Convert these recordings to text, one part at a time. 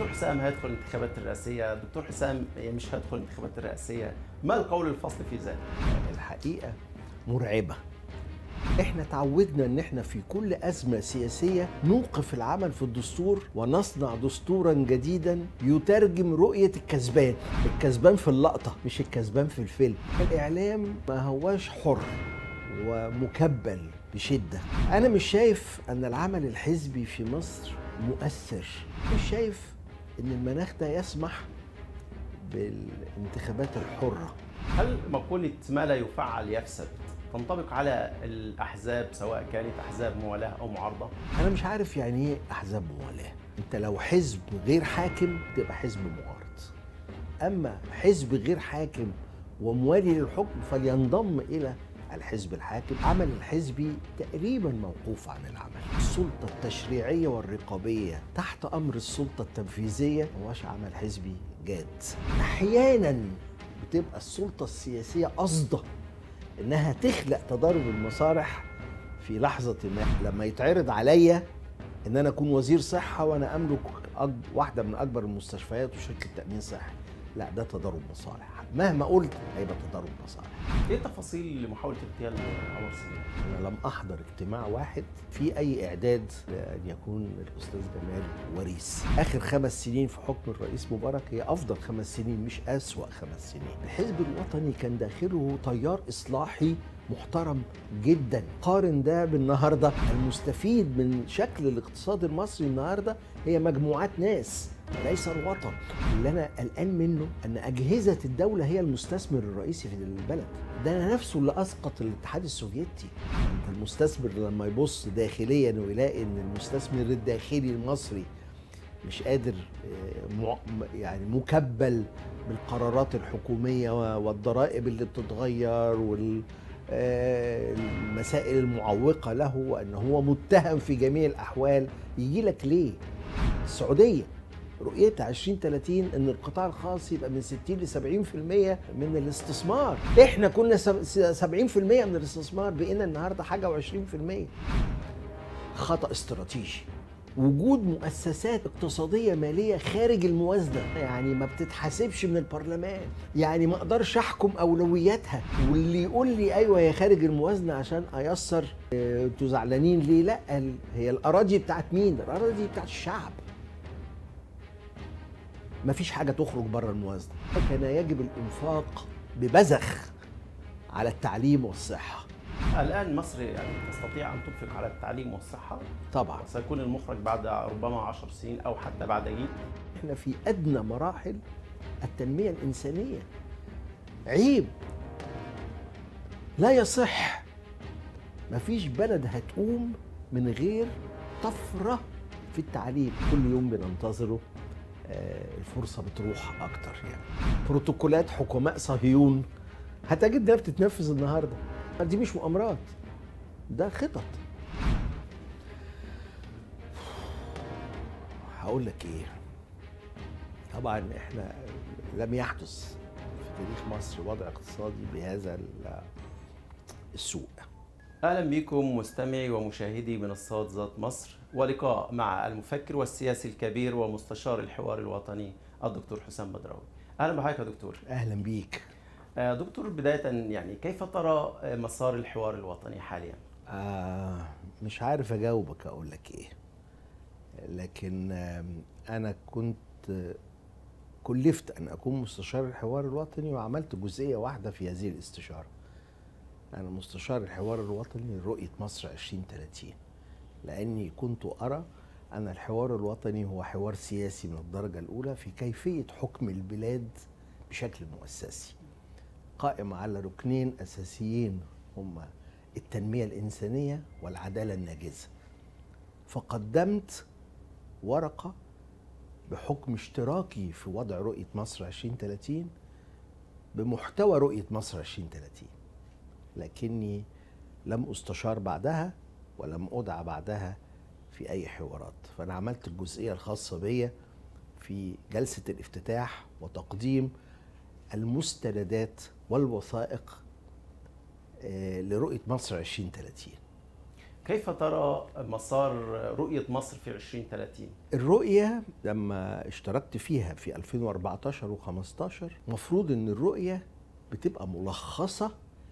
دكتور حسام هيدخل الانتخابات الرئاسيه دكتور حسام مش هيدخل الانتخابات الرئاسيه ما القول الفصل في ذلك الحقيقه مرعبه احنا تعودنا ان احنا في كل ازمه سياسيه نوقف العمل في الدستور ونصنع دستورا جديدا يترجم رؤيه الكسبان الكسبان في اللقطه مش الكسبان في الفيلم الاعلام ما هواش حر ومكبل بشده انا مش شايف ان العمل الحزبي في مصر مؤثر مش شايف ان المناخ ده يسمح بالانتخابات الحره هل مقوله ما لا يفعل يفسد تنطبق على الاحزاب سواء كانت احزاب موالاه او معارضه انا مش عارف يعني ايه احزاب موالاه انت لو حزب غير حاكم تبقى حزب معارض اما حزب غير حاكم وموالي للحكم فلينضم الى الحزب الحاكم عمل الحزبي تقريبا موقوف عن العمل السلطة التشريعية والرقابية تحت أمر السلطة التنفيذية هوش عمل حزبي جاد أحيانا بتبقى السلطة السياسية قصده إنها تخلق تضارب المصالح في لحظة ما لما يتعرض عليا إن أنا أكون وزير صحة وأنا أملك أج- واحدة من أكبر المستشفيات وشركة تأمين صحي لا ده تضارب مصالح مهما قلت هيبقى تضارب مصالح ايه التفاصيل لمحاوله اغتيال عمر سليم أنا لم أحضر اجتماع واحد في أي إعداد لأن يكون الأستاذ جمال وريث آخر خمس سنين في حكم الرئيس مبارك هي أفضل خمس سنين مش أسوأ خمس سنين الحزب الوطني كان داخله تيار إصلاحي محترم جدا قارن ده بالنهارده المستفيد من شكل الاقتصاد المصري النهارده هي مجموعات ناس وليس الوطن اللي انا قلقان منه ان اجهزه الدوله هي المستثمر الرئيسي في البلد ده نفسه اللي اسقط الاتحاد السوفيتي انت المستثمر لما يبص داخليا ويلاقي ان المستثمر الداخلي المصري مش قادر آه، مع- يعني مكبل بالقرارات الحكوميه والضرائب اللي بتتغير وال آه، المسائل المعوقه له وان هو متهم في جميع الاحوال يجي لك ليه؟ السعوديه رؤيتها 2030 ان القطاع الخاص يبقى من 60 ل 70% من الاستثمار احنا كنا سب- 70% من الاستثمار بقينا النهارده حاجه و20% خطا استراتيجي وجود مؤسسات اقتصاديه ماليه خارج الموازنه يعني ما بتتحاسبش من البرلمان يعني ما اقدرش احكم اولوياتها واللي يقول لي ايوه هي خارج الموازنه عشان ايسر آه، انتوا زعلانين ليه لا ال- هي الاراضي بتاعت مين الاراضي بتاعت الشعب ما فيش حاجه تخرج بره الموازنه كان يجب الانفاق ببذخ على التعليم والصحه الان مصر يعني تستطيع ان تنفق على التعليم والصحه طبعا سيكون المخرج بعد ربما 10 سنين او حتى بعد جيل احنا في ادنى مراحل التنميه الانسانيه عيب لا يصح مفيش بلد هتقوم من غير طفره في التعليم كل يوم بننتظره آه، الفرصه بتروح اكتر يعني بروتوكولات حكماء صهيون هتجد انها بتتنفذ النهارده دي مش مؤامرات ده خطط هقول لك ايه طبعا احنا لم يحدث في تاريخ مصر وضع اقتصادي بهذا ال- السوء اهلا بكم مستمعي ومشاهدي منصات ذات مصر ولقاء مع المفكر والسياسي الكبير ومستشار الحوار الوطني الدكتور حسام بدراوي اهلا بحضرتك يا دكتور اهلا بيك آه، دكتور بدايه يعني كيف ترى آه، مسار الحوار الوطني حاليا آه مش عارف اجاوبك اقول لك ايه لكن آم، انا كنت آه، كلفت ان اكون مستشار الحوار الوطني وعملت جزئيه واحده في هذه الاستشاره انا مستشار الحوار الوطني لرؤيه مصر 2030 لاني كنت ارى ان الحوار الوطني هو حوار سياسي من الدرجه الاولى في كيفيه حكم البلاد بشكل مؤسسي قائم على ركنين اساسيين هما التنميه الانسانيه والعداله الناجزه فقدمت ورقه بحكم اشتراكي في وضع رؤيه مصر 2030 بمحتوى رؤيه مصر 2030 لكني لم استشار بعدها ولم ادعى بعدها في اي حوارات فانا عملت الجزئيه الخاصه بيا في جلسه الافتتاح وتقديم المستندات والوثائق آه، لرؤيه مصر 2030 كيف ترى مسار رؤية مصر في 2030 الرؤية لما اشتركت فيها في 2014 و15 مفروض ان الرؤية بتبقى ملخصة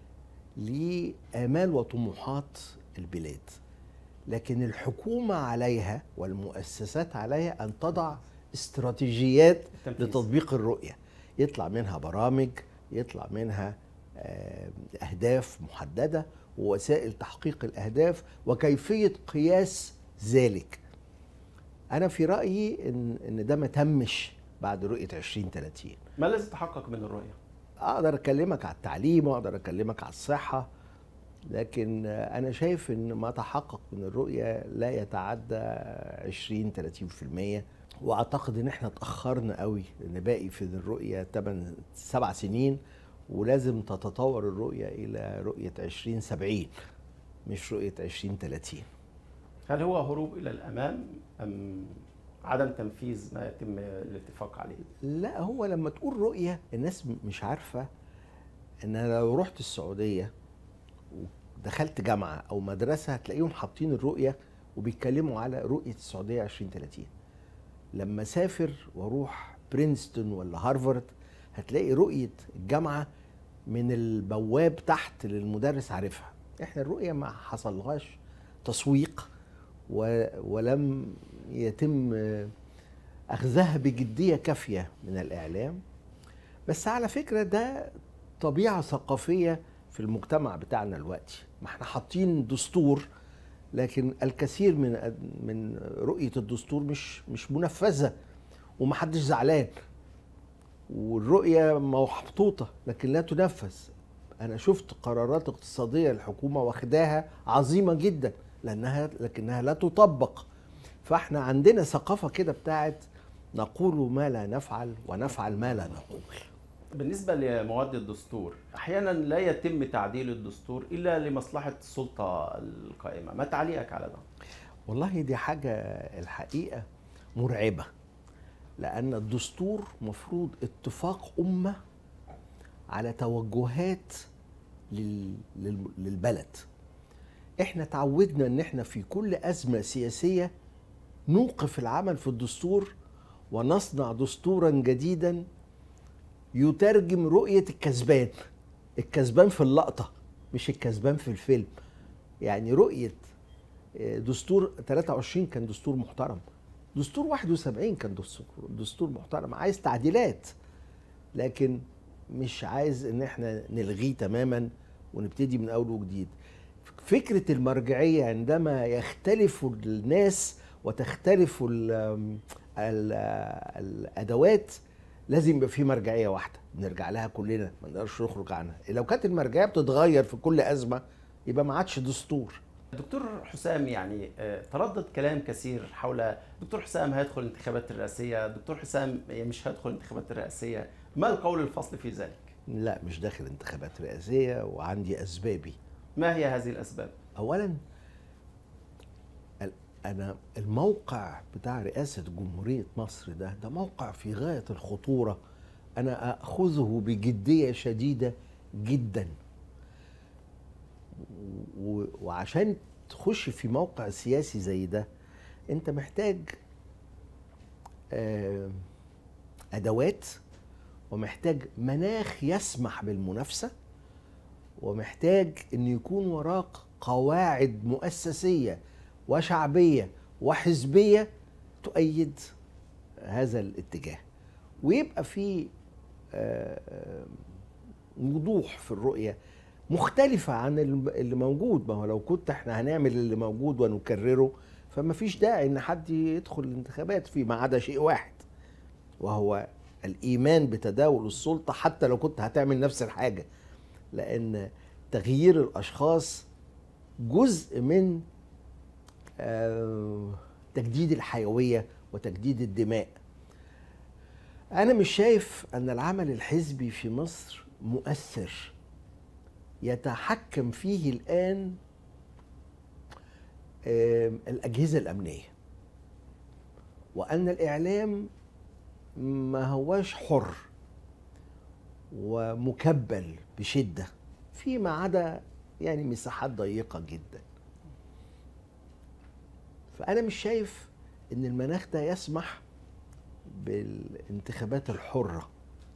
لآمال وطموحات البلاد لكن الحكومة عليها والمؤسسات عليها أن تضع استراتيجيات التنفيذ. لتطبيق الرؤية يطلع منها برامج يطلع منها آه، أهداف محددة ووسائل تحقيق الأهداف وكيفية قياس ذلك أنا في رأيي إن إن ده ما تمش بعد رؤية 2030 ما الذي تحقق من الرؤية؟ اقدر اكلمك على التعليم واقدر اكلمك على الصحه لكن انا شايف ان ما تحقق من الرؤيه لا يتعدى 20 30% واعتقد ان احنا اتاخرنا قوي ان باقي في الرؤيه 8 7 سنين ولازم تتطور الرؤيه الى رؤيه 2070 مش رؤيه 2030 هل هو هروب إلى الأمام أم عدم تنفيذ ما يتم الاتفاق عليه؟ لا هو لما تقول رؤية الناس م- مش عارفة ان انا لو رحت السعودية ودخلت جامعة او مدرسة هتلاقيهم حاطين الرؤية وبيتكلموا على رؤية السعودية 2030 لما اسافر واروح برينستون ولا هارفارد هتلاقي رؤية الجامعة من البواب تحت للمدرس عارفها احنا الرؤية ما حصلهاش تسويق و- ولم يتم آه، اخذها بجديه كافيه من الاعلام بس على فكره ده طبيعه ثقافيه في المجتمع بتاعنا دلوقتي ما احنا حاطين دستور لكن الكثير من من رؤيه الدستور مش مش منفذه ومحدش زعلان والرؤيه محطوطه لكن لا تنفذ انا شفت قرارات اقتصاديه الحكومه واخداها عظيمه جدا لانها لكنها لا تطبق فاحنا عندنا ثقافه كده بتاعت نقول ما لا نفعل ونفعل ما لا نقول بالنسبة لمواد الدستور أحيانا لا يتم تعديل الدستور إلا لمصلحة السلطة القائمة ما تعليقك على ده؟ والله دي حاجه الحقيقه مرعبه لان الدستور مفروض اتفاق امه على توجهات لل... لل... للبلد احنا تعودنا ان احنا في كل ازمه سياسيه نوقف العمل في الدستور ونصنع دستورا جديدا يترجم رؤيه الكسبان الكسبان في اللقطه مش الكسبان في الفيلم يعني رؤيه آه، دستور 23 كان دستور محترم دستور 71 كان دستور دستور محترم عايز تعديلات لكن مش عايز ان احنا نلغيه تماما ونبتدي من اول وجديد فكره المرجعيه عندما يختلف الناس وتختلف ال ال الادوات لازم يبقى في مرجعيه واحده نرجع لها كلنا ما نقدرش نخرج عنها لو كانت المرجعيه بتتغير في كل ازمه يبقى ما عادش دستور دكتور حسام يعني آه، تردد كلام كثير حول دكتور حسام هيدخل الانتخابات الرئاسية دكتور حسام مش هيدخل الانتخابات الرئاسية ما القول الفصل في ذلك؟ لا مش داخل انتخابات رئاسيه وعندي اسبابي ما هي هذه الأسباب؟ اولا ال- انا الموقع بتاع رئاسه جمهوريه مصر ده ده موقع في غايه الخطوره انا اخذه بجديه شديده جدا و- وعشان تخش في موقع سياسي زي ده انت محتاج آه، ادوات ومحتاج مناخ يسمح بالمنافسه ومحتاج ان يكون وراك قواعد مؤسسيه وشعبيه وحزبيه تؤيد هذا الاتجاه ويبقى في آه، آه، وضوح في الرؤيه مختلفة عن الم- اللي موجود ما هو لو كنت احنا هنعمل اللي موجود ونكرره فما فيش داعي ان حد يدخل الانتخابات فيه ما عدا شيء واحد وهو الايمان بتداول السلطة حتى لو كنت هتعمل نفس الحاجة لان تغيير الاشخاص جزء من آه، تجديد الحيويه وتجديد الدماء انا مش شايف ان العمل الحزبي في مصر مؤثر يتحكم فيه الان آه، الاجهزه الامنيه وان الاعلام ما هواش حر ومكبل بشده فيما عدا يعني مساحات ضيقه جدا فانا مش شايف ان المناخ ده يسمح بالانتخابات الحره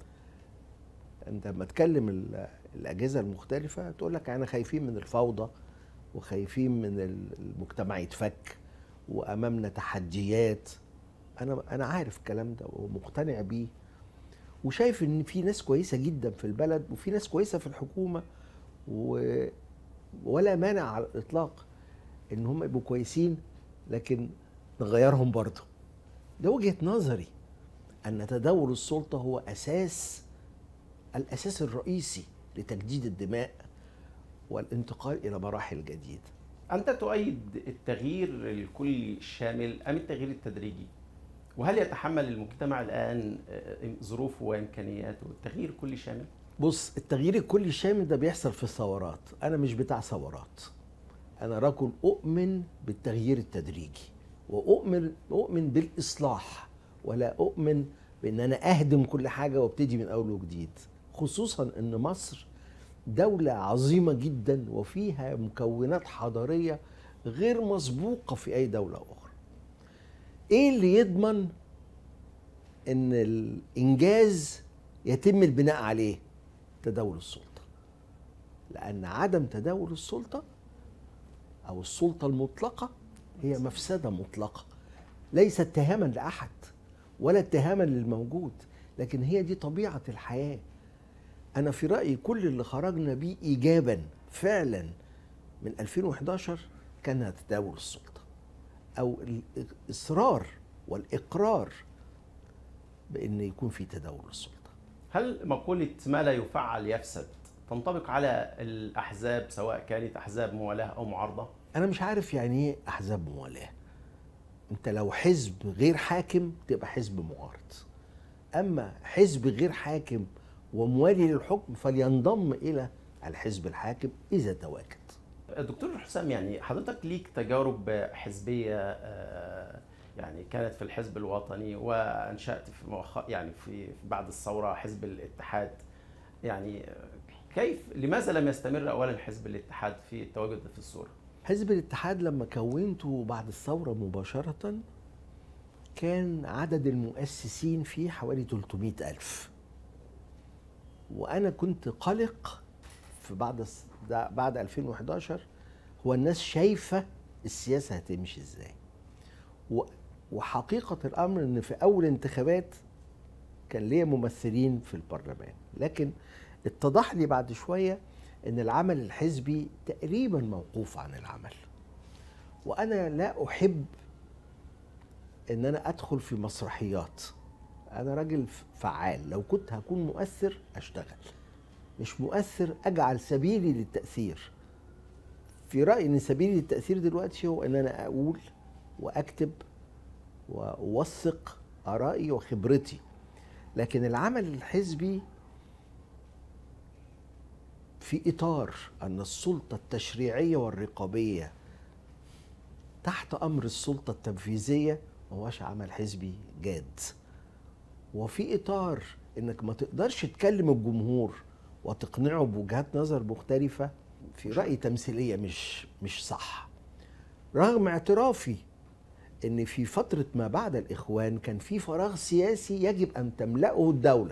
انت لما تكلم ال- الاجهزه المختلفه تقول لك احنا خايفين من الفوضى وخايفين من المجتمع يتفك وامامنا تحديات انا انا عارف الكلام ده ومقتنع بيه وشايف ان في ناس كويسه جدا في البلد وفي ناس كويسه في الحكومه و... ولا مانع على الاطلاق ان هم يبقوا كويسين لكن نغيرهم برضه ده وجهه نظري ان تداول السلطه هو اساس الاساس الرئيسي لتجديد الدماء والانتقال الى مراحل جديده أنت تؤيد التغيير الكلي الشامل أم التغيير التدريجي؟ وهل يتحمل المجتمع الآن آه، ظروفه وإمكانياته التغيير كلي شامل؟ بص التغيير الكلي الشامل ده بيحصل في الثورات انا مش بتاع ثورات انا رجل اؤمن بالتغيير التدريجي واؤمن اؤمن بالاصلاح ولا اؤمن بان انا اهدم كل حاجه وابتدي من اول وجديد خصوصا ان مصر دوله عظيمه جدا وفيها مكونات حضاريه غير مسبوقه في اي دوله اخرى ايه اللي يضمن ان الانجاز يتم البناء عليه تداول السلطه لان عدم تداول السلطه او السلطه المطلقه هي مفسده مطلقه ليس اتهاما لاحد ولا اتهاما للموجود لكن هي دي طبيعه الحياه انا في رايي كل اللي خرجنا بيه ايجابا فعلا من 2011 كان تداول السلطه او الاصرار والاقرار بان يكون في تداول السلطه هل مقولة ما لا يفعل يفسد تنطبق على الأحزاب سواء كانت أحزاب موالاة أو معارضة؟ انا مش عارف يعني ايه احزاب موالاه انت لو حزب غير حاكم تبقى حزب معارض اما حزب غير حاكم وموالي للحكم فلينضم الى الحزب الحاكم اذا تواجد دكتور حسام يعني حضرتك ليك تجارب حزبية آه، يعني كانت في الحزب الوطني وأنشأت في مؤخ... يعني في في بعد الثورة حزب الاتحاد يعني آه، كيف لماذا لم يستمر أولا حزب الاتحاد في التواجد في الصورة؟ حزب الاتحاد لما كونته بعد الثورة مباشرة كان عدد المؤسسين فيه حوالي 300 ألف وأنا كنت قلق في بعد الس- ده- بعد 2011 هو الناس شايفة السياسة هتمشي ازاي و- وحقيقة الأمر إن في أول انتخابات كان ليا ممثلين في البرلمان لكن اتضح لي بعد شوية ان العمل الحزبي تقريبا موقوف عن العمل وانا لا احب ان انا ادخل في مسرحيات انا راجل فعال لو كنت هكون مؤثر اشتغل مش مؤثر اجعل سبيلي للتاثير في رايي ان سبيلي للتاثير دلوقتي هو ان انا اقول واكتب واوثق ارائي وخبرتي لكن العمل الحزبي في اطار ان السلطه التشريعيه والرقابيه تحت امر السلطه التنفيذيه ما هوش عمل حزبي جاد وفي اطار انك ما تقدرش تكلم الجمهور وتقنعه بوجهات نظر مختلفه في رايي تمثيليه مش مش صح رغم اعترافي ان في فتره ما بعد الاخوان كان في فراغ سياسي يجب ان تملاه الدوله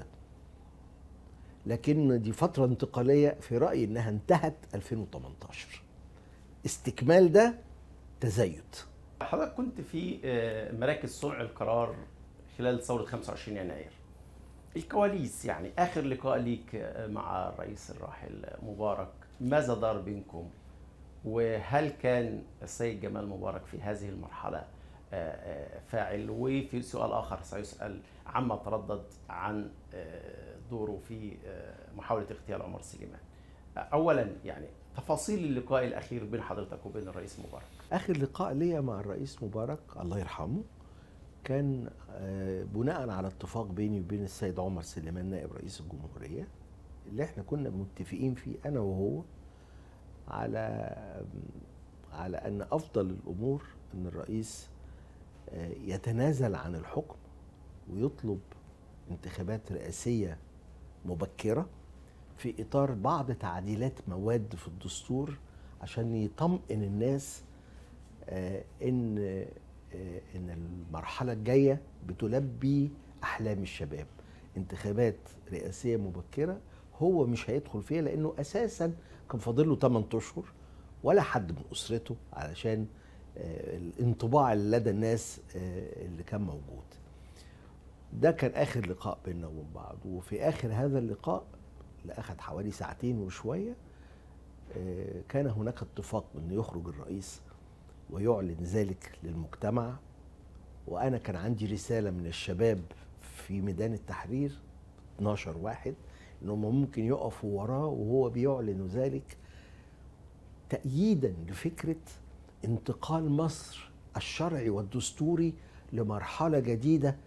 لكن دي فترة انتقالية في رأيي إنها انتهت 2018 استكمال ده تزايد حضرتك كنت في آه، مراكز صنع القرار خلال ثورة 25 يناير الكواليس يعني آخر لقاء ليك آه، مع الرئيس الراحل مبارك ماذا دار بينكم وهل كان السيد جمال مبارك في هذه المرحلة آه، آه، فاعل وفي سؤال آخر سيسأل عما تردد عن آه، دوره في آه، محاولة اغتيال عمر سليمان آه، أولا يعني تفاصيل اللقاء الأخير بين حضرتك وبين الرئيس مبارك آخر لقاء ليا مع الرئيس مبارك الله يرحمه كان آه، بناء على اتفاق بيني وبين السيد عمر سليمان نائب رئيس الجمهورية اللي احنا كنا متفقين فيه أنا وهو على على أن أفضل الأمور أن الرئيس آه، يتنازل عن الحكم ويطلب انتخابات رئاسية مبكرة في إطار بعض تعديلات مواد في الدستور عشان يطمئن الناس آه، ان آه، ان المرحله الجايه بتلبي احلام الشباب انتخابات رئاسيه مبكره هو مش هيدخل فيها لانه اساسا كان فاضل له 8 اشهر ولا حد من اسرته علشان آه، الانطباع اللي لدى الناس آه، اللي كان موجود ده كان اخر لقاء بيننا وبين بعض وفي اخر هذا اللقاء اللي اخذ حوالي ساعتين وشويه آه، كان هناك اتفاق انه يخرج الرئيس ويعلن ذلك للمجتمع وانا كان عندي رساله من الشباب في ميدان التحرير 12 واحد انهم ممكن يقفوا وراه وهو بيعلن ذلك تأييدا لفكرة انتقال مصر الشرعي والدستوري لمرحلة جديدة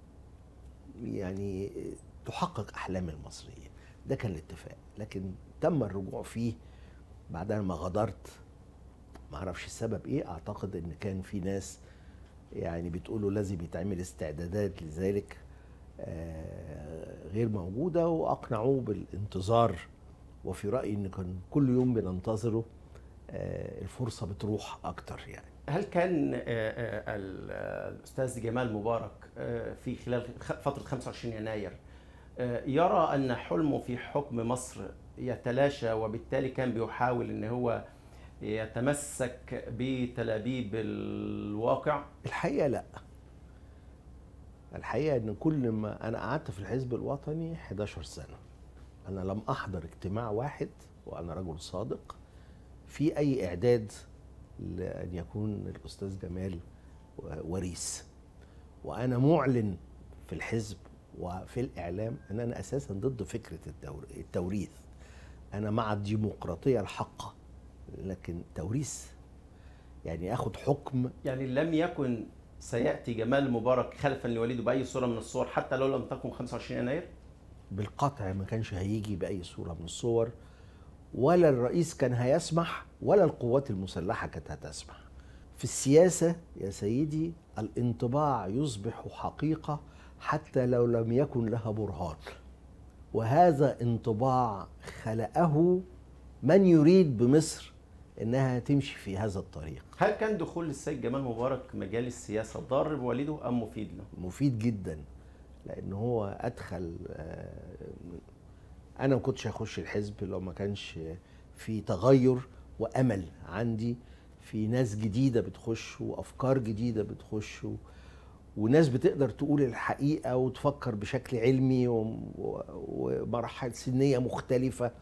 يعني تحقق أحلام المصريين ده كان الاتفاق لكن تم الرجوع فيه بعد ما غادرت ما اعرفش السبب ايه اعتقد ان كان في ناس يعني بتقولوا لازم يتعمل استعدادات لذلك آه، غير موجوده واقنعوه بالانتظار وفي رايي ان كان كل يوم بننتظره آه، الفرصه بتروح اكتر يعني هل كان آه، آه، ال- آه، الاستاذ جمال مبارك آه، في خلال خ- فتره 25 يناير آه، يرى ان حلمه في حكم مصر يتلاشى وبالتالي كان بيحاول ان هو يتمسك بتلابيب الواقع الحقيقه لا الحقيقه ان كل ما انا قعدت في الحزب الوطني 11 سنه انا لم احضر اجتماع واحد وانا رجل صادق في اي اعداد لان يكون الاستاذ جمال وريث وانا معلن في الحزب وفي الاعلام ان انا اساسا ضد فكره الدور التوريث انا مع الديمقراطيه الحقه لكن توريث يعني اخد حكم يعني لم يكن سياتي جمال مبارك خلفا لوالده باي صوره من الصور حتى لو لم تكن 25 يناير بالقطع ما كانش هيجي باي صوره من الصور ولا الرئيس كان هيسمح ولا القوات المسلحه كانت هتسمح في السياسه يا سيدي الانطباع يصبح حقيقه حتى لو لم يكن لها برهان وهذا انطباع خلقه من يريد بمصر انها تمشي في هذا الطريق هل كان دخول السيد جمال مبارك مجال السياسه ضار بوالده ام مفيد له؟ مفيد جدا لان هو ادخل آه، انا ما كنتش هخش الحزب لو ما كانش في تغير وامل عندي في ناس جديده بتخش وافكار جديده بتخش و- وناس بتقدر تقول الحقيقه وتفكر بشكل علمي وم- و- ومراحل سنيه مختلفه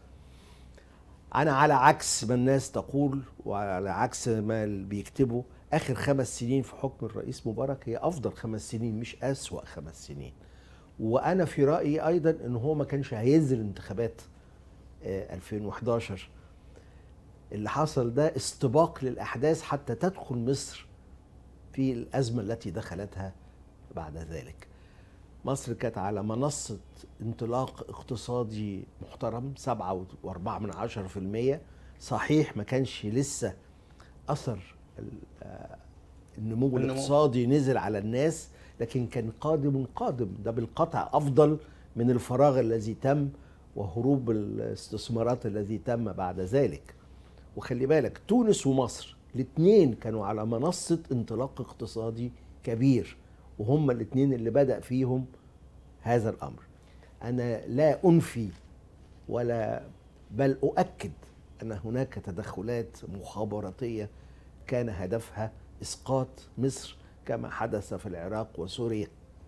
انا على عكس ما الناس تقول وعلى عكس ما اللي بيكتبوا اخر خمس سنين في حكم الرئيس مبارك هي افضل خمس سنين مش اسوا خمس سنين وانا في رايي ايضا ان هو ما كانش هينزل انتخابات آه، 2011 اللي حصل ده استباق للاحداث حتى تدخل مصر في الازمه التي دخلتها بعد ذلك مصر كانت على منصة انطلاق اقتصادي محترم سبعة واربعة من عشرة في المية صحيح ما كانش لسه أثر ال- آه، النمو النمو. الاقتصادي نزل على الناس لكن كان قادم قادم ده بالقطع أفضل من الفراغ الذي تم وهروب الاستثمارات الذي تم بعد ذلك وخلي بالك تونس ومصر الاثنين كانوا على منصة انطلاق اقتصادي كبير وهم الاثنين اللي بدأ فيهم هذا الأمر أنا لا أنفي ولا بل أؤكد أن هناك تدخلات مخابراتية كان هدفها إسقاط مصر كما حدث في العراق وسوريا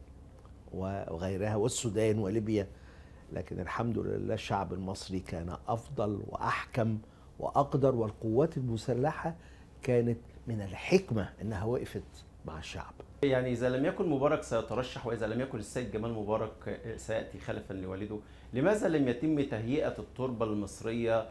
وغيرها والسودان وليبيا لكن الحمد لله الشعب المصري كان أفضل وأحكم وأقدر والقوات المسلحة كانت من الحكمة أنها وقفت مع الشعب يعني اذا لم يكن مبارك سيترشح واذا لم يكن السيد جمال مبارك سياتي خلفا لوالده لماذا لم يتم تهيئه التربه المصريه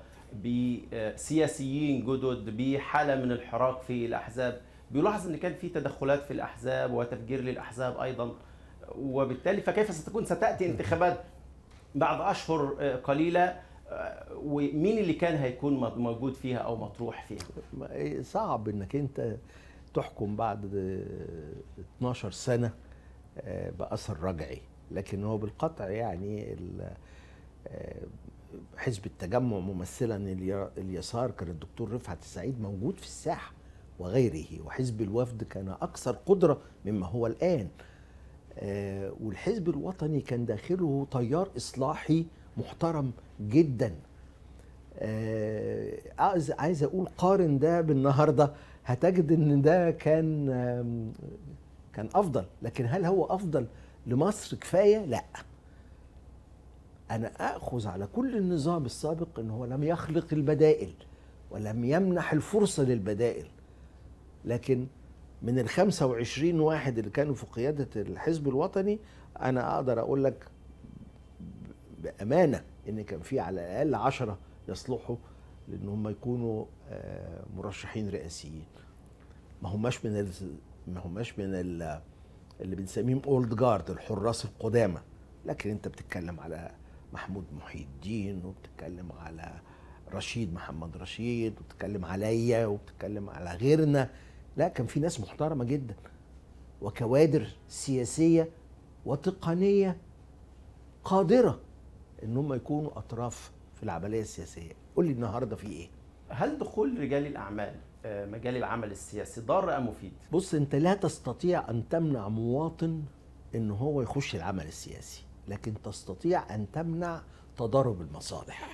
بسياسيين جدد بحاله من الحراك في الاحزاب بيلاحظ ان كان في تدخلات في الاحزاب وتفجير للاحزاب ايضا وبالتالي فكيف ستكون ستاتي انتخابات بعد اشهر قليله ومين اللي كان هيكون موجود فيها او مطروح فيها صعب انك انت تحكم بعد 12 سنه باثر رجعي لكن هو بالقطع يعني حزب التجمع ممثلا اليسار كان الدكتور رفعت السعيد موجود في الساحه وغيره وحزب الوفد كان أكثر قدرة مما هو الآن آه، والحزب الوطني كان داخله تيار إصلاحي محترم جدا آه، عايز عايز اقول قارن ده بالنهارده هتجد ان ده كان آم، كان افضل لكن هل هو افضل لمصر كفايه لا انا اخذ على كل النظام السابق ان هو لم يخلق البدائل ولم يمنح الفرصه للبدائل لكن من ال 25 واحد اللي كانوا في قياده الحزب الوطني انا اقدر اقول لك بامانه ان كان في على الاقل عشرة يصلحوا لان هم يكونوا آه، مرشحين رئاسيين ما هماش من ال... ما هماش من ال... اللي بنسميهم اولد جارد الحراس القدامى لكن انت بتتكلم على محمود محي الدين وبتتكلم على رشيد محمد رشيد وبتتكلم عليا وبتتكلم على غيرنا لا كان في ناس محترمه جدا وكوادر سياسيه وتقنيه قادره ان هم يكونوا اطراف في العمليه السياسيه قول لي النهارده في ايه هل دخول رجال الاعمال آه، مجال العمل السياسي ضار ام مفيد؟ بص انت لا تستطيع ان تمنع مواطن ان هو يخش العمل السياسي لكن تستطيع ان تمنع تضارب المصالح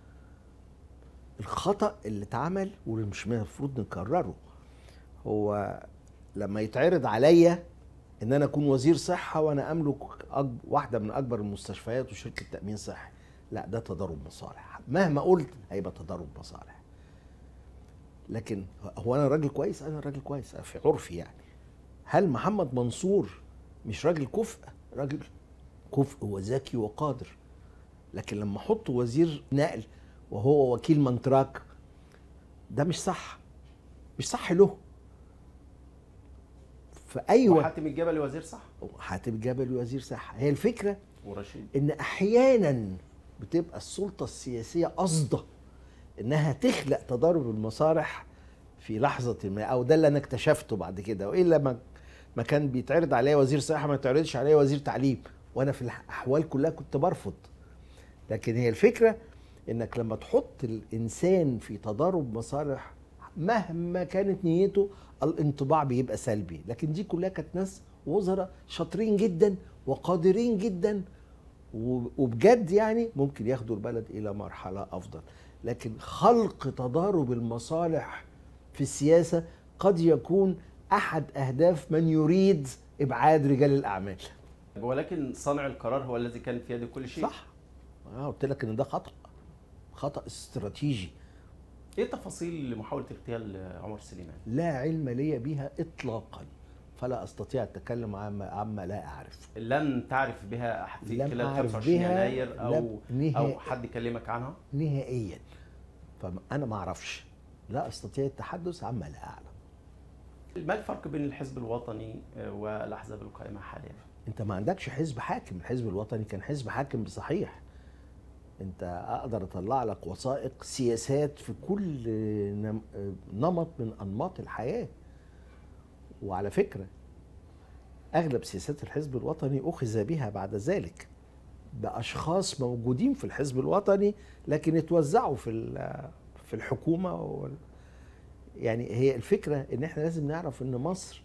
الخطا اللي اتعمل واللي مش المفروض نكرره هو لما يتعرض عليا ان انا اكون وزير صحه وانا املك أج... واحده من اكبر المستشفيات وشركه تامين صحي لا ده تضارب مصالح مهما قلت هيبقى تضارب مصالح لكن هو انا راجل كويس انا راجل كويس في عرفي يعني هل محمد منصور مش راجل كفء راجل كفء وذكي وقادر لكن لما احط وزير نقل وهو وكيل منتراك ده مش صح مش صح له فايوه وحاتم الجبلي وزير صح حاتم الجبل وزير صح هي الفكره ورشيد ان احيانا بتبقى السلطه السياسيه قصده انها تخلق تضارب المصالح في لحظه ما او ده اللي انا اكتشفته بعد كده والا ما ما كان بيتعرض عليا وزير صحه ما يتعرضش عليا وزير تعليم وانا في الاحوال كلها كنت برفض لكن هي الفكره انك لما تحط الانسان في تضارب مصالح مهما كانت نيته الانطباع بيبقى سلبي لكن دي كلها كانت ناس وزراء شاطرين جدا وقادرين جدا و- وبجد يعني ممكن ياخدوا البلد الى مرحله افضل لكن خلق تضارب المصالح في السياسه قد يكون احد اهداف من يريد ابعاد رجال الاعمال ولكن صانع القرار هو الذي كان في يده كل شيء صح انا قلت لك ان ده خطا خطا استراتيجي ايه تفاصيل محاوله اغتيال عمر سليمان؟ لا علم لي بها اطلاقا فلا استطيع التكلم عما عما لا اعرف لم تعرف بها أحد في لم خلال أعرف 25 بها، يناير او لم نهائي. او حد كلمك عنها؟ نهائيا فانا ما اعرفش لا استطيع التحدث عما لا اعلم ما الفرق بين الحزب الوطني آه، والاحزاب القائمه حاليا؟ انت ما عندكش حزب حاكم الحزب الوطني كان حزب حاكم بصحيح انت اقدر اطلع لك وثائق سياسات في كل نم- نمط من انماط الحياه وعلى فكره اغلب سياسات الحزب الوطني اخذ بها بعد ذلك باشخاص موجودين في الحزب الوطني لكن اتوزعوا في ال- في الحكومه وال- يعني هي الفكره ان احنا لازم نعرف ان مصر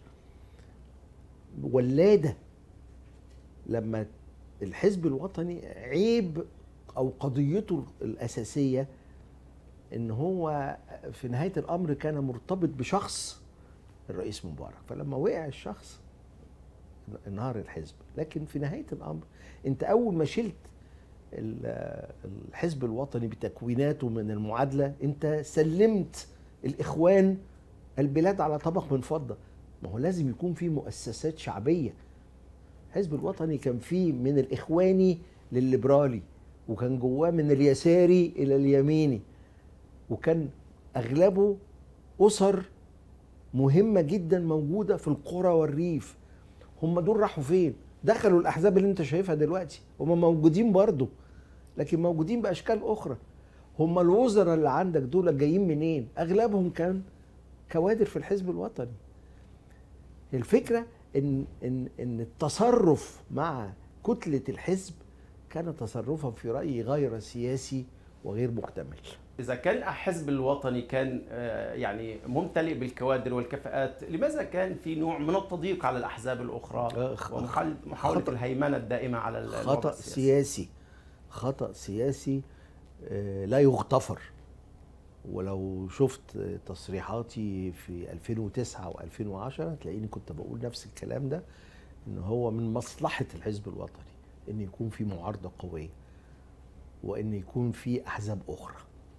ولاده لما الحزب الوطني عيب او قضيته الاساسيه ان هو في نهايه الامر كان مرتبط بشخص الرئيس مبارك فلما وقع الشخص انهار الحزب لكن في نهايه الامر انت اول ما شلت ال- الحزب الوطني بتكويناته من المعادله انت سلمت الاخوان البلاد على طبق من فضه ما هو لازم يكون في مؤسسات شعبيه الحزب الوطني كان فيه من الاخواني للليبرالي وكان جواه من اليساري الى اليميني وكان اغلبه اسر مهمه جدا موجوده في القرى والريف هم دول راحوا فين دخلوا الاحزاب اللي انت شايفها دلوقتي هم موجودين برضو لكن موجودين باشكال اخرى هم الوزراء اللي عندك دول جايين منين اغلبهم كان كوادر في الحزب الوطني الفكره ان ان ان التصرف مع كتله الحزب كان تصرفا في رايي غير سياسي وغير مكتمل اذا كان الحزب الوطني كان آه، يعني ممتلئ بالكوادر والكفاءات لماذا كان في نوع من التضييق على الاحزاب الاخرى آه، خ- ومحاوله محاولة خطأ. الهيمنه الدائمه على ال- الوضع خطا السياسي. سياسي خطا سياسي آه، لا يغتفر ولو شفت تصريحاتي في 2009 و2010 تلاقيني كنت بقول نفس الكلام ده ان هو من مصلحه الحزب الوطني ان يكون في معارضه قويه وان يكون في احزاب اخرى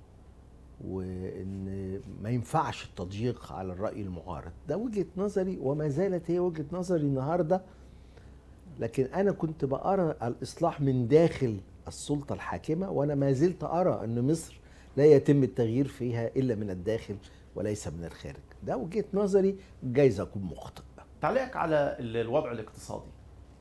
وان ما ينفعش التضييق على الراي المعارض ده وجهه نظري وما زالت هي وجهه نظري النهارده لكن انا كنت بقرا الاصلاح من داخل السلطه الحاكمه وانا ما زلت ارى ان مصر لا يتم التغيير فيها الا من الداخل وليس من الخارج ده وجهه نظري جايز اكون مخطئ تعليقك على ال- الوضع الاقتصادي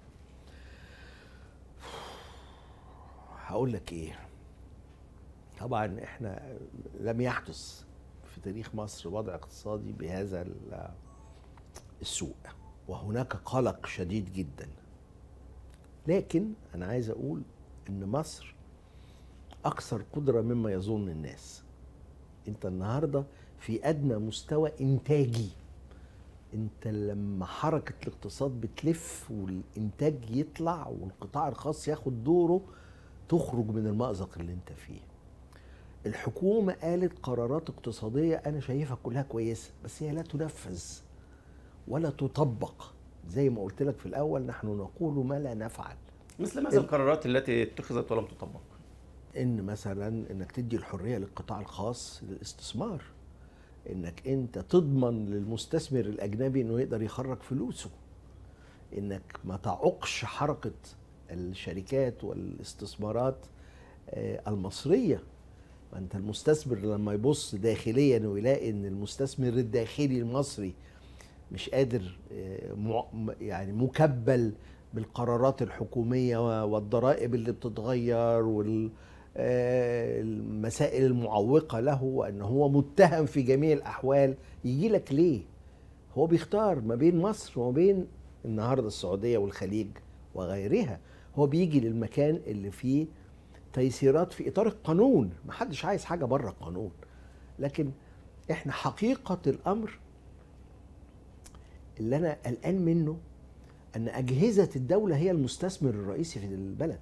هقول لك ايه طبعا احنا لم يحدث في تاريخ مصر وضع اقتصادي بهذا ال- السوء وهناك قلق شديد جدا لكن انا عايز اقول ان مصر اكثر قدره مما يظن الناس انت النهارده في ادنى مستوى انتاجي انت لما حركه الاقتصاد بتلف والانتاج يطلع والقطاع الخاص ياخد دوره تخرج من المأزق اللي انت فيه الحكومة قالت قرارات اقتصادية أنا شايفها كلها كويسة بس هي لا تنفذ ولا تطبق زي ما قلت لك في الأول نحن نقول ما لا نفعل مثل ماذا القرارات التي اتخذت ولم تطبق ان مثلا انك تدي الحريه للقطاع الخاص للاستثمار انك انت تضمن للمستثمر الاجنبي انه يقدر يخرج فلوسه انك ما تعقش حركه الشركات والاستثمارات آه، المصريه ما انت المستثمر لما يبص داخليا ويلاقي ان المستثمر الداخلي المصري مش قادر آه، مع- م- يعني مكبل بالقرارات الحكوميه والضرائب اللي بتتغير وال آه، المسائل المعوقه له وان هو متهم في جميع الاحوال يجي لك ليه؟ هو بيختار ما بين مصر وما بين النهارده السعوديه والخليج وغيرها هو بيجي للمكان اللي فيه تيسيرات في اطار القانون محدش عايز حاجه بره القانون لكن احنا حقيقه الامر اللي انا قلقان منه ان اجهزه الدوله هي المستثمر الرئيسي في البلد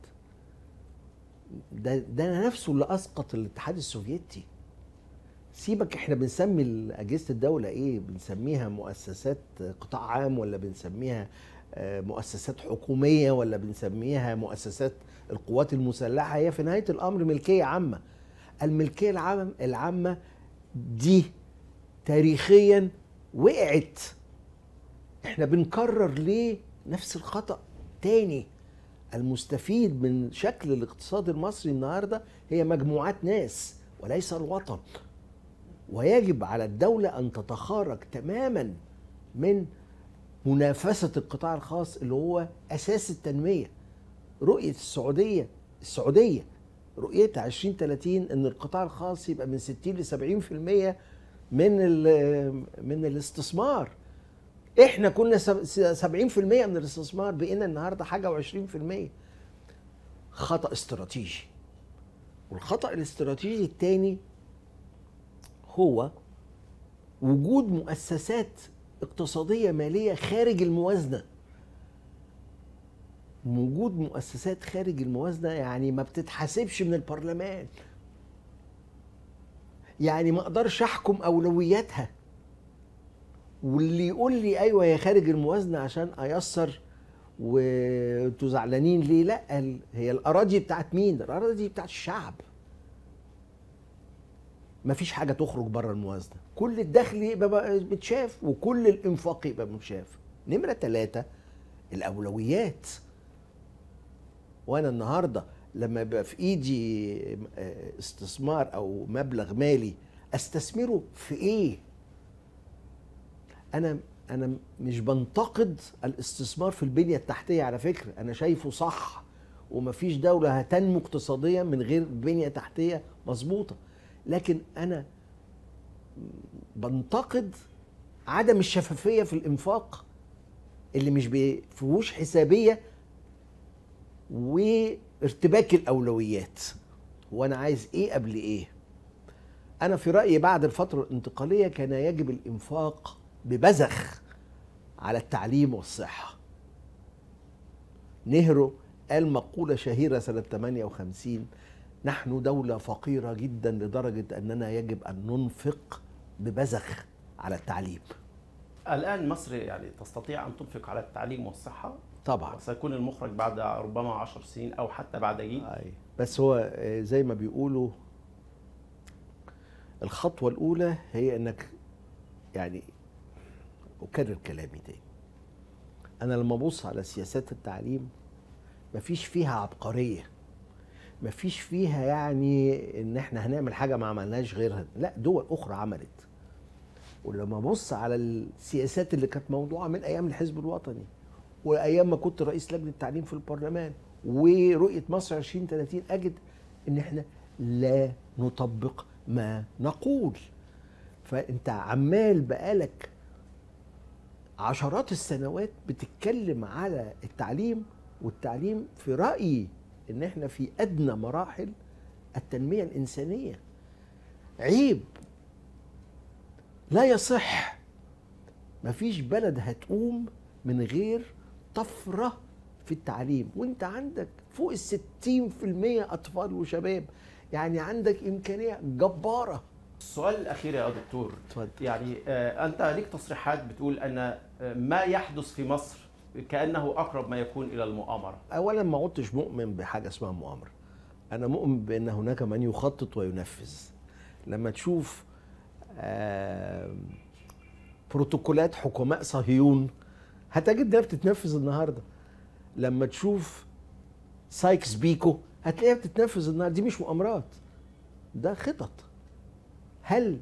ده ده نفسه اللي اسقط الاتحاد السوفيتي سيبك احنا بنسمي اجهزه الدوله ايه بنسميها مؤسسات قطاع عام ولا بنسميها آه، مؤسسات حكوميه ولا بنسميها مؤسسات القوات المسلحه هي في نهايه الامر ملكيه عامه الملكيه العامه العامه دي تاريخيا وقعت احنا بنكرر ليه نفس الخطأ تاني المستفيد من شكل الاقتصاد المصري النهارده هي مجموعات ناس وليس الوطن ويجب على الدولة أن تتخارج تماما من منافسة القطاع الخاص اللي هو أساس التنمية رؤية السعودية السعودية رؤيتها 2030 أن القطاع الخاص يبقى من 60 ل 70% من ال- من الاستثمار احنا كنا سب- 70% من الاستثمار بقينا النهارده حاجه و20% خطا استراتيجي والخطا الاستراتيجي الثاني هو وجود مؤسسات اقتصاديه ماليه خارج الموازنه وجود مؤسسات خارج الموازنه يعني ما بتتحاسبش من البرلمان يعني ما اقدرش احكم اولوياتها واللي يقول لي ايوه هي خارج الموازنه عشان ايسر وانتوا زعلانين ليه؟ لا ال- هي الاراضي بتاعت مين؟ الاراضي بتاعت الشعب. مفيش حاجه تخرج بره الموازنه، كل الدخل يبقى بقى متشاف وكل الانفاق يبقى متشاف. نمره ثلاثه الاولويات. وانا النهارده لما يبقى في ايدي آه، استثمار او مبلغ مالي استثمره في ايه؟ انا انا مش بنتقد الاستثمار في البنيه التحتيه على فكره انا شايفه صح ومفيش دوله هتنمو اقتصاديا من غير بنيه تحتيه مظبوطه لكن انا بنتقد عدم الشفافيه في الانفاق اللي مش فيهوش حسابيه وارتباك الاولويات وانا عايز ايه قبل ايه انا في رايي بعد الفتره الانتقاليه كان يجب الانفاق ببذخ على التعليم والصحه نهرو قال مقوله شهيره سنه 58 نحن دوله فقيره جدا لدرجه اننا يجب ان ننفق ببذخ على التعليم الان مصر يعني تستطيع ان تنفق على التعليم والصحه طبعا وسيكون المخرج بعد ربما عشر سنين او حتى بعد جيل أي. بس هو آه، زي ما بيقولوا الخطوة الأولى هي إنك يعني أكرر كلامي تاني أنا لما أبص على سياسات التعليم مفيش فيها عبقرية مفيش فيها يعني إن إحنا هنعمل حاجة ما عملناش غيرها لا دول أخرى عملت ولما أبص على السياسات اللي كانت موضوعة من أيام الحزب الوطني وأيام ما كنت رئيس لجنة التعليم في البرلمان ورؤية مصر 2030 أجد إن إحنا لا نطبق ما نقول فأنت عمال بقالك عشرات السنوات بتتكلم على التعليم والتعليم في رأيي إن إحنا في أدنى مراحل التنمية الإنسانية عيب لا يصح مفيش بلد هتقوم من غير طفرة في التعليم وانت عندك فوق الستين في المية أطفال وشباب يعني عندك إمكانية جبارة السؤال الاخير يا دكتور اتفضل. يعني آه، انت ليك تصريحات بتقول ان آه، ما يحدث في مصر كانه اقرب ما يكون الى المؤامره أولا ما عدتش مؤمن بحاجة اسمها مؤامرة أنا مؤمن بأن هناك من يخطط وينفذ لما تشوف آم، بروتوكولات حكماء صهيون هتجد انها بتتنفذ النهارده لما تشوف سايكس بيكو هتلاقيها بتتنفذ النهارده دي مش مؤامرات ده خطط هل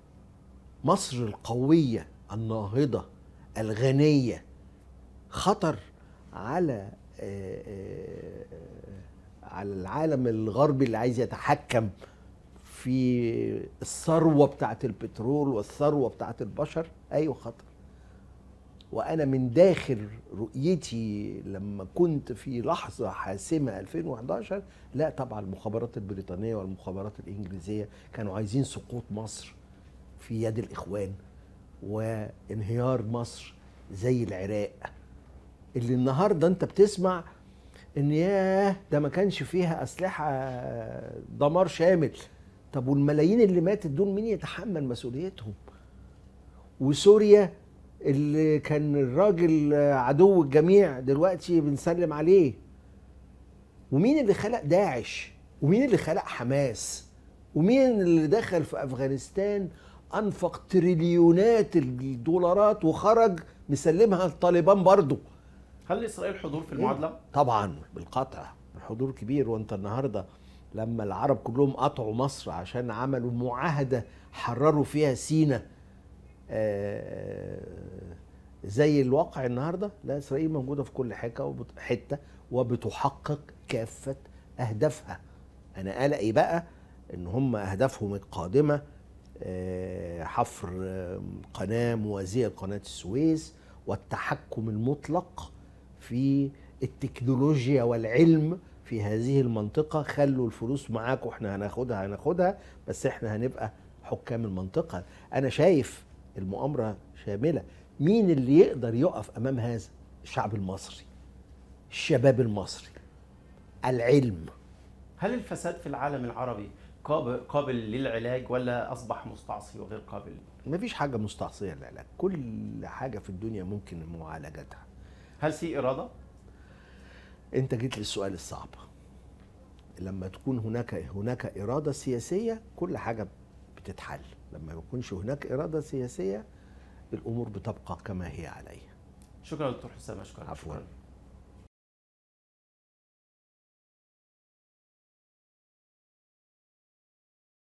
مصر القويه الناهضه الغنيه خطر على آه، آه، على العالم الغربي اللي عايز يتحكم في الثروه بتاعت البترول والثروه بتاعت البشر ايوه خطر وانا من داخل رؤيتي لما كنت في لحظه حاسمه 2011 لا طبعا المخابرات البريطانيه والمخابرات الانجليزيه كانوا عايزين سقوط مصر في يد الاخوان وانهيار مصر زي العراق اللي النهارده انت بتسمع ان ياه ده ما كانش فيها اسلحه دمار شامل طب والملايين اللي ماتت دول مين يتحمل مسؤوليتهم وسوريا اللي كان الراجل عدو الجميع دلوقتي بنسلم عليه ومين اللي خلق داعش ومين اللي خلق حماس ومين اللي دخل في افغانستان انفق تريليونات الدولارات وخرج مسلمها الطالبان برضه هل لاسرائيل حضور في المعادله طبعا بالقطع حضور كبير وانت النهارده لما العرب كلهم قطعوا مصر عشان عملوا معاهده حرروا فيها سينا آه، زي الواقع النهارده لا اسرائيل موجوده في كل حته وبت- حته وبتحقق كافه اهدافها انا قلقي بقى ان هم اهدافهم القادمه آه، حفر آه، قناه موازيه لقناه السويس والتحكم المطلق في التكنولوجيا والعلم في هذه المنطقه خلوا الفلوس معاكم احنا هناخدها هناخدها بس احنا هنبقى حكام المنطقه انا شايف المؤامره شامله مين اللي يقدر يقف امام هذا الشعب المصري الشباب المصري العلم هل الفساد في العالم العربي قابل, قابل للعلاج ولا اصبح مستعصي وغير قابل مفيش حاجه مستعصيه للعلاج كل حاجه في الدنيا ممكن معالجتها هل في اراده انت جيت للسؤال الصعب لما تكون هناك هناك اراده سياسيه كل حاجه بتتحل لما ما يكونش هناك اراده سياسيه الامور بتبقى كما هي عليها شكرا دكتور حسام اشكرك عفواً. شكراً.